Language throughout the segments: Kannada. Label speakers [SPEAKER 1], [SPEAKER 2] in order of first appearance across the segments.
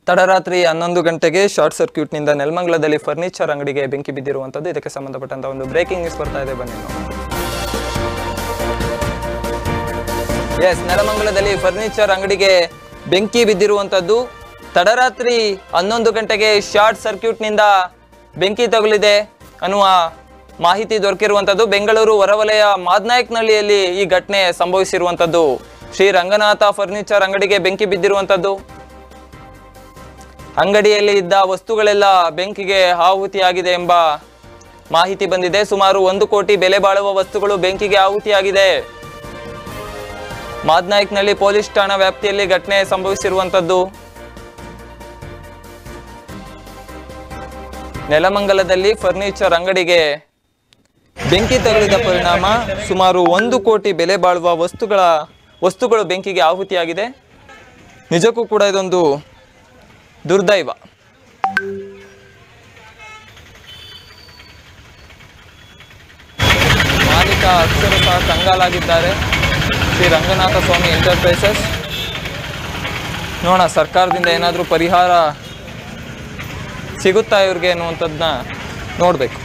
[SPEAKER 1] ತಡರಾತ್ರಿ ಹನ್ನೊಂದು ಗಂಟೆಗೆ ಶಾರ್ಟ್ ಸರ್ಕ್ಯೂಟ್ನಿಂದ ನೆಲಮಂಗಲದಲ್ಲಿ ಫರ್ನಿಚರ್ ಅಂಗಡಿಗೆ ಬೆಂಕಿ ಬಿದ್ದಿರುವಂಥದ್ದು ಇದಕ್ಕೆ ಸಂಬಂಧಪಟ್ಟಂತ ಒಂದು ಬ್ರೇಕಿಂಗ್ ನ್ಯೂಸ್ ಬರ್ತಾ ಇದೆ ಬನ್ನಿ ಎಸ್ ನೆಲಮಂಗಲದಲ್ಲಿ ಫರ್ನಿಚರ್ ಅಂಗಡಿಗೆ ಬೆಂಕಿ ಬಿದ್ದಿರುವಂಥದ್ದು ತಡರಾತ್ರಿ ಹನ್ನೊಂದು ಗಂಟೆಗೆ ಶಾರ್ಟ್ ಸರ್ಕ್ಯೂಟ್ನಿಂದ ಬೆಂಕಿ ತಗುಲಿದೆ ಅನ್ನುವ ಮಾಹಿತಿ ದೊರಕಿರುವಂಥದ್ದು ಬೆಂಗಳೂರು ಹೊರವಲಯ ಮಾದ್ನಾಯಕನಹಳ್ಳಿಯಲ್ಲಿ ಈ ಘಟನೆ ಸಂಭವಿಸಿರುವಂಥದ್ದು ಶ್ರೀ ರಂಗನಾಥ ಫರ್ನಿಚರ್ ಅಂಗಡಿಗೆ ಬೆಂಕಿ ಬಿದ್ದಿರುವಂಥದ್ದು ಅಂಗಡಿಯಲ್ಲಿ ಇದ್ದ ವಸ್ತುಗಳೆಲ್ಲ ಬೆಂಕಿಗೆ ಆಹುತಿಯಾಗಿದೆ ಎಂಬ ಮಾಹಿತಿ ಬಂದಿದೆ ಸುಮಾರು ಒಂದು ಕೋಟಿ ಬೆಲೆ ಬಾಳುವ ವಸ್ತುಗಳು ಬೆಂಕಿಗೆ ಆಹುತಿಯಾಗಿದೆ ಮಾದ್ನಾಯಕ್ನಲ್ಲಿ ಪೊಲೀಸ್ ಠಾಣಾ ವ್ಯಾಪ್ತಿಯಲ್ಲಿ ಘಟನೆ ಸಂಭವಿಸಿರುವಂಥದ್ದು ನೆಲಮಂಗಲದಲ್ಲಿ ಫರ್ನಿಚರ್ ಅಂಗಡಿಗೆ ಬೆಂಕಿ ತಗುಲಿದ ಪರಿಣಾಮ ಸುಮಾರು ಒಂದು ಕೋಟಿ ಬೆಲೆ ಬಾಳುವ ವಸ್ತುಗಳ ವಸ್ತುಗಳು ಬೆಂಕಿಗೆ ಆಹುತಿಯಾಗಿದೆ ನಿಜಕ್ಕೂ ಕೂಡ ಇದೊಂದು ದುರ್ದೈವ ಮಾಲೀಕ ಅಕ್ಷರಶಃ ಕಂಗಾಲಾಗಿದ್ದಾರೆ ಶ್ರೀ ರಂಗನಾಥ ಸ್ವಾಮಿ ಎಂಟರ್ಪ್ರೈಸಸ್ ನೋಡೋಣ ಸರ್ಕಾರದಿಂದ ಏನಾದರೂ ಪರಿಹಾರ ಸಿಗುತ್ತಾ ಇವ್ರಿಗೆ ಅನ್ನುವಂಥದ್ದನ್ನ ನೋಡಬೇಕು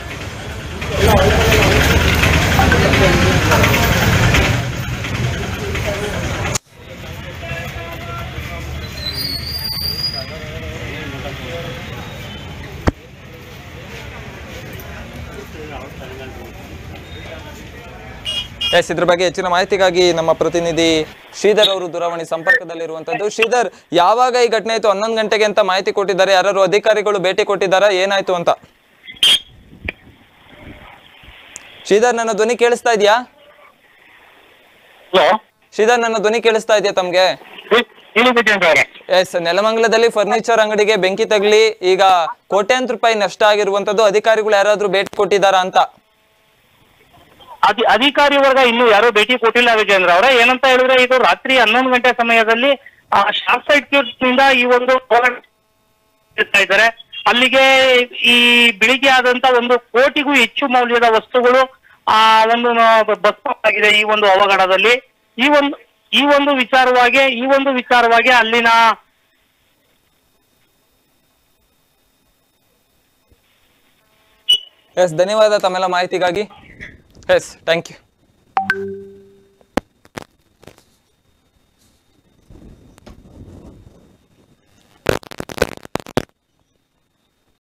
[SPEAKER 1] ಎಸ್ ಇದ್ರ ಬಗ್ಗೆ ಹೆಚ್ಚಿನ ಮಾಹಿತಿಗಾಗಿ ನಮ್ಮ ಪ್ರತಿನಿಧಿ ಶ್ರೀಧರ್ ಅವರು ದೂರವಾಣಿ ಸಂಪರ್ಕದಲ್ಲಿರುವಂತದ್ದು ಶ್ರೀಧರ್ ಯಾವಾಗ ಈ ಘಟನೆ ಆಯ್ತು ಹನ್ನೊಂದು ಗಂಟೆಗೆ ಅಂತ ಮಾಹಿತಿ ಕೊಟ್ಟಿದ್ದಾರೆ ಯಾರು ಅಧಿಕಾರಿಗಳು ಭೇಟಿ ಕೊಟ್ಟಿದ್ದಾರಾ ಏನಾಯ್ತು ಅಂತ ಶ್ರೀಧರ್ ನನ್ನ ಧ್ವನಿ ಕೇಳಿಸ್ತಾ ಇದೆಯಾ
[SPEAKER 2] ಹಲೋ
[SPEAKER 1] ಶ್ರೀಧರ್ ನನ್ನ ಧ್ವನಿ ಕೇಳಿಸ್ತಾ ಇದೆಯಾ ತಮ್ಗೆ
[SPEAKER 2] ಹೇಳಿ ವಿಜೇಂದ್ರ ಅವರೇ
[SPEAKER 1] ಎಸ್ ನೆಲಮಂಗಲದಲ್ಲಿ ಫರ್ನಿಚರ್ ಅಂಗಡಿಗೆ ಬೆಂಕಿ ತಗಲಿ ಈಗ ಕೋಟ್ಯಾಂತರ ರೂಪಾಯಿ ನಷ್ಟ ಆಗಿರುವಂತದ್ದು ಅಧಿಕಾರಿಗಳು ಯಾರಾದ್ರೂ ಭೇಟಿ ಕೊಟ್ಟಿದ್ದಾರಾ ಅಂತ
[SPEAKER 2] ಅಧಿ ಅಧಿಕಾರಿ ವರ್ಗ ಇನ್ನು ಯಾರು ಭೇಟಿ ಕೊಟ್ಟಿಲ್ಲ ವಿಜೇಂದ್ರ ಅವರೇ ಏನಂತ ಹೇಳಿದ್ರೆ ಇದು ರಾತ್ರಿ ಹನ್ನೊಂದು ಗಂಟೆ ಸಮಯದಲ್ಲಿ ಶಾರ್ಟ್ ಸರ್ಕ್ಯೂಟ್ ನಿಂದ ಈ ಒಂದು ಹೋರಾಟ ಮಾಡ್ತಾ ಇದ್ದಾರೆ ಅಲ್ಲಿಗೆ ಈ ಬೆಳಿಗ್ಗೆ ಆದಂತ ಒಂದು ಕೋಟಿಗೂ ಹೆಚ್ಚು ಮೌಲ್ಯದ ವಸ್ತುಗಳು ಆ ಒಂದು ಭಸ್ಮ ಆಗಿದೆ ಈ ಒಂದು ಅವಘಡದಲ್ಲಿ ಈ ಒಂದು ಈ ಒಂದು ವಿಚಾರವಾಗಿ ಈ ಒಂದು ವಿಚಾರವಾಗಿ ಅಲ್ಲಿನ
[SPEAKER 1] ಎಸ್ ಧನ್ಯವಾದ ತಮ್ಮೆಲ್ಲ ಮಾಹಿತಿಗಾಗಿ ಎಸ್ ಥ್ಯಾಂಕ್ ಯು